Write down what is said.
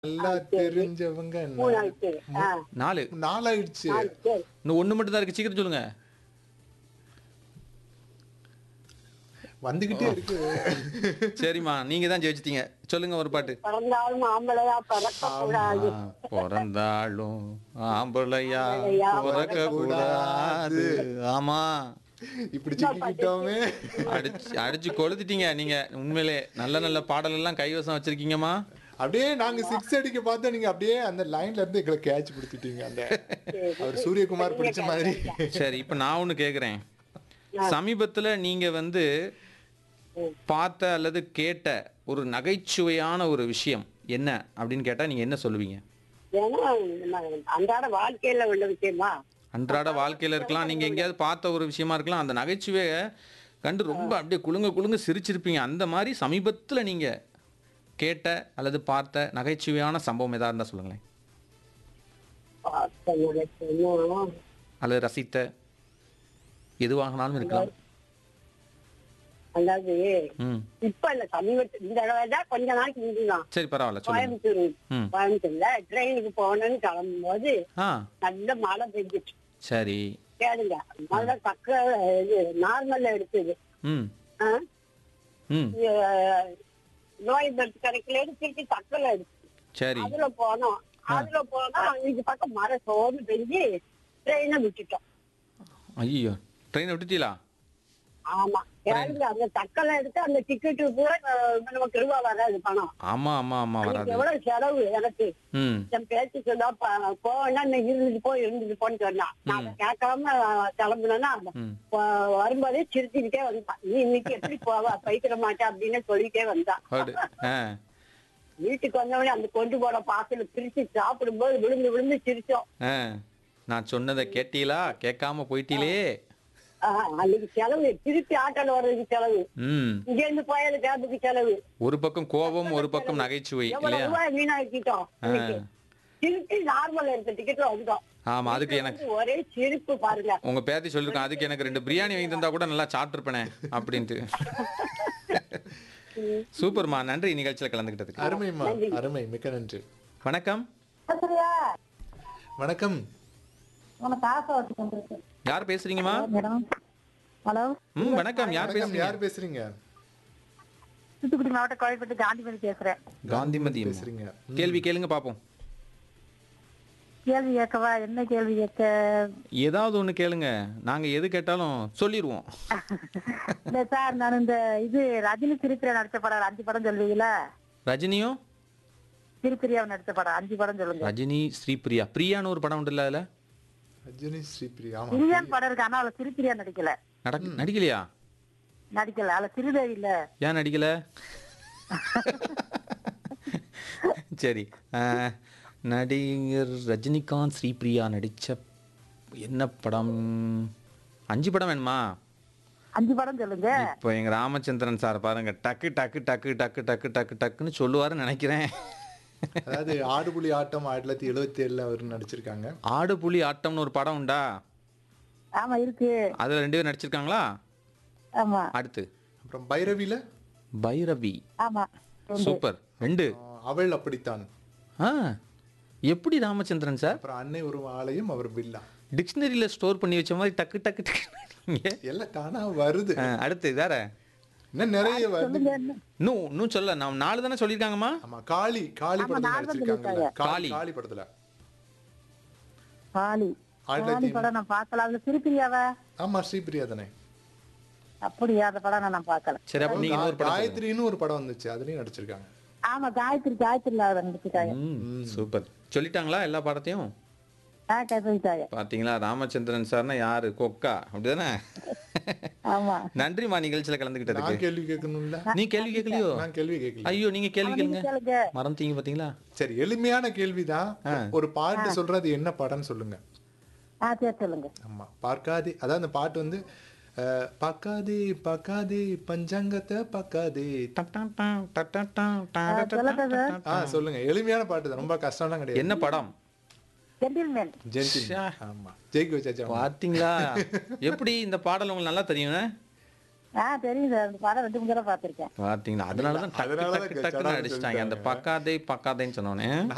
நல்லா தெரிஞ்சவங்க மூணு நா- ஆயிடுச்சு ஆ நாலு நாலாயிடுச்சு நாலு சரி இன்னும் ஒண்ணு மட்டும் தான் இருக்கு சீக்கிரம் சொல்லுங்க வந்துகிட்டே இருக்கு சரிம்மா நீங்க தான் ஜெயிச்சிட்டீங்க சொல்லுங்க ஒரு பாட்டு பிறந்தாலும் ஆம்பளையா பிறக்க கூடாது ஆ, பிறந்தாலும் ஆம்பளையா ஆம்பளையா பிறக்க கூடாது ஆமா இப்படி சிக்கிக்கிட்டோமே அடிச்சு அடிச்சு கொளுத்திட்டீங்க நீங்க உண்மையிலே நல்ல நல்ல பாடல் எல்லாம் கைவசம் வச்சிருக்கீங்கம்மா அப்படியே நாங்க சிக்ஸ் அடிக்க பார்த்தா நீங்க அப்படியே அந்த லைன்ல இருந்து எங்களை கேட்ச் பிடிச்சிட்டீங்க அந்த அவர் சூரியகுமார் பிடிச்ச மாதிரி சரி இப்ப நான் ஒண்ணு கேக்குறேன் சமீபத்துல நீங்க வந்து பார்த்த அல்லது கேட்ட ஒரு நகைச்சுவையான ஒரு விஷயம் என்ன அப்படின்னு கேட்டா நீங்க என்ன சொல்லுவீங்க ஏன்னா நம்ம அன்றாட வாழ்க்கையில உள்ள விஷயமா அன்றாட வாழ்க்கையில இருக்கலாம் நீங்க எங்கேயாவது பார்த்த ஒரு விஷயமா இருக்கலாம் அந்த நகைச்சுவையை கண்டு ரொம்ப அப்படியே குலுங்க குலுங்க சிரிச்சிருப்பீங்க அந்த மாதிரி சமீபத்துல நீங்க கேட்ட அல்லது பார்த்த நகைச்சுவையான சம்பவம் ஏதாவது இருந்தா சொல்லுங்களேன் பார்த்த நினைச்சேன்னா, அல்லது ரசித்த எதுவாகனாலும் இருக்கலாம் அதாவது ம் இப்ப இல்ல சமீபத்து இந்த தடவை தான் கொஞ்ச நாளைக்கு முந்திதான் சரி பரவாயில்ல சொல்லுங்க கோயம்புத்தூர் ம் கோயம்புத்தூர்ல ட்ரெயினுக்கு போகணும்னு கிளம்பும்போது ஆ நல்ல மழை பெஞ்சிட்டு சரி கேளுங்க மழை பக்க இது நார்மல்ல எடுத்தது ம் ஆ? ம் அஹ், நோய் பெருத்து கிடைக்கல திருப்பி தக்கல எடுத்து சரி அதுல போனோம் அதுல போனா அன்னைக்கு பக்கம் மழை சோர்ந்து பெஞ்சு ட்ரெயினை விட்டுட்டோம் ஐயோ ட்ரெயினை விட்டுட்டீங்களா ஆமா கேளுங்க அந்த தக்கலை எடுத்து அந்த டிக்கெட்டு கூட அஹ், நமக்கு ரூபா வராது பணம் ஆமா ஆமா ஆமா அதுக்கு வராது எவ்வளவு செலவு எனக்கு ம் என் பேச்சு சொன்னா ப- போவேன்னா நீ இருந்துட்டு போ இருந்துட்டு போன்னு சொன்னான் நான் அதை கேட்காம கிளம்புனேன்னா ம் வ- வரும்போதே சிரிச்சுக்கிட்டே வந்தான் நீ இன்னைக்கு எப்படி போவ பைக்கிற மாட்டே அப்படின்னு சொல்லிட்டே வந்தான் ஹார்டு ஆ வீட்டுக்கு வந்தவொடனே அந்த கொண்டு போன பாசல பிரிச்சு சாப்பிடும்போது விழுந்து விழுந்து சிரிச்சோம் ஆ நான் சொன்னதை கேட்டீங்களா கேட்காம போயிட்டீங்களே ஆஹ், அன்னைக்கு செலவு திருப்பி ஆட்டோல வர்றதுக்கு செலவு ம் இங்க இருந்து போயாத கேபுக்கு செலவு ஒரு பக்கம் கோபம் ஒரு பக்கம் நகைச்சுவை எவ்வளவு இல்லையா ரூபாய் வீணாக்கிட்டோம் இன்னைக்கு. திருப்பி நார்மல் எடுத்த டிக்கெட் வந்துட்டோம் ஆமா அதுக்கு எனக்கு ஒரே சிரிப்பு பாருங்க உங்க பேத்தி சொல்லிருக்கேன் அதுக்கு எனக்கு ரெண்டு பிரியாணி வாங்கி தந்தா கூட நல்லா சாப்பிட்டுருப்பேனே அப்படின்ட்டு சூப்பர்மா நன்றி நிகழ்ச்சியில கலந்துக்கிட்டதுக்கு அருமைம்மா அருமை மிக்க நன்றி வணக்கம் வணக்கம் உனக்கு ஆசை வச்சு கொண்டிருக்கு யார் பேசுறீங்கம்மா மேடம் ஹலோ ம் வணக்கம் யார் வணக்கம் பேசுறீங்க யார் பேசுறீங்க தூத்துக்குடி மாவட்டம் கோயில்பட்டு காந்திமதி பேசுறேன் காந்திமதி அம்மா. பேசுறீங்க கேள்வி கேளுங்க பாப்போம் கேள்வி கேட்கவா என்ன கேள்வி கேட்க ஏதாவது ஒண்ணு கேளுங்க நாங்க எது கேட்டாலும் சொல்லிடுவோம் இல்ல சார் நான் இந்த இது ரஜினி சிரிப்பிரியா நடிச்ச படம் அஞ்சு படம் சொல்லுவீங்களா ரஜினியும் சிரிப்பிரியா நடிச்ச படம் அஞ்சு படம் சொல்லுங்க ரஜினி ஸ்ரீபிரியா பிரியான்னு ஒரு படம் உண்டுல்ல அதுல ரஜினி ஸ்ரீபிரியா ஆமா பிரியான் படம் இருக்கு ஆனா அவளை சிரிப்பிரியா நடிக்கல நடக்க நடிக்கலையா நடிக்கல அவளை சிறுதேவி இல்ல ஏன் நடிக்கல சரி அஹ், நடிகர் ரஜினிகாந்த் ஸ்ரீபிரியா நடிச்ச என்ன படம் அஞ்சு படம் வேணுமா அஞ்சு படம் சொல்லுங்க இப்போ எங்க ராமச்சந்திரன் சார் பாருங்க டக்கு டக்கு டக்கு டக்கு டக்கு டக்கு டக்குன்னு சொல்லுவாருன்னு நினைக்கிறேன் அதாவது ஆடுபுலி ஆட்டம் ஆயிரத்தி தொள்ளாயிரத்தி எழுபத்தி ஏழுல அவர் நடிச்சிருக்காங்க ஆடு புலி ஆட்டம்னு ஒரு படம் உண்டா ஆமா இருக்கு அதுல ரெண்டு பேரும் நடிச்சிருக்காங்களா ஆமா அடுத்து அப்புறம் பைரவில பைரவி ஆமா சூப்பர் ரெண்டு ஆஹ், அவள் அப்படித்தான் ஆ எப்படி ராமச்சந்திரன் சார் அப்புறம் அன்னை ஒரு ஆலயம் அவர் பில்லா டிக்ஷனரியில ஸ்டோர் பண்ணி வச்ச மாதிரி டக்கு டக்கு டக்கு எல்லாம் தானா வருது அடுத்து வேற இன்னும் நிறைய வருது இன்னும் இன்னும் சொல்ல நான் நாலு தானே சொல்லியிருக்காங்கம்மா ஆமா காளி காளி படத்துல நடிச்சிருக்காங்கல்ல காளி சொல்லிருக்காங்க. காளி படத்துல பாலி ஆயிரத்தி பாலி படம் நான் பார்க்கல அதுல சிரிப்பிரியாவா ஆமா ஸ்ரீபிரியா தானே அப்படியா அந்த படம் நான் பார்க்கல சரி அப்ப நீங்க இன்னொரு படம் சொல்லுங்க. காயத்ரின்னு ஒரு படம் வந்துச்சு அதுலயும் நடிச்சிருக்காங்க ஆமா காயத்ரி காயத்ரில அவரை நடிச்சுட்டாங்க ம் சூப்பர் சொல்லிட்டாங்களா எல்லா படத்தையும் ஆ கேட்டாங்க பாத்தீங்களா ராமச்சந்திரன் சார்னா யாரு கொக்கா அப்படிதானே ஆமா நன்றிமா நிகழ்ச்சியில கலந்துக்கிட்டதுக்கு நான் கேள்வி கேட்கணும்ல நீ கேள்வி கேட்கலையோ நான் கேள்வி கேட்கல ஐயோ நீங்க கேள்வி கேளுங்க கேளுங்க மறந்துட்டீங்க பாத்தீங்களா சரி எளிமையான கேள்விதான் ஒரு பாட்டு சொல்றது என்ன படம்னு சொல்லுங்க ஆ சரி சொல்லுங்க ஆமா பார்க்காதே அதான் அந்த பாட்டு வந்து அஹ், பார்க்காதே பார்க்காதே பஞ்சாங்கத்தை பார்க்காதே டக் டக் டக் டக் டக் டக் டக் டக் சொல்லட்டா சார் ஆ சொல்லுங்க எளிமையான பாட்டு தான் ரொம்ப கஷ்டம்லாம் கிடையாது என்ன படம் ஜென்டில்மேன் ஜென்டில் ஆமா ஜெயிக்க வச்சாச்சு அவனை. பாத்தீங்களா எப்படி இந்த பாடல் உங்களுக்கு நல்லா தெரியும் ஆ தெரியும் சார் அந்த படம் ரெண்டு மூணு தடவை பார்த்திருக்கேன் பாத்தீங்களா அதனாலதான் டக்கு அதனாலதான் டக்கு டக்குன்னு சடார்னு அடிச்சிட்டாங்க அந்த சொல்லிட்டாங்க. பக்காதே பக்காதேன்னு சொன்னோன்னே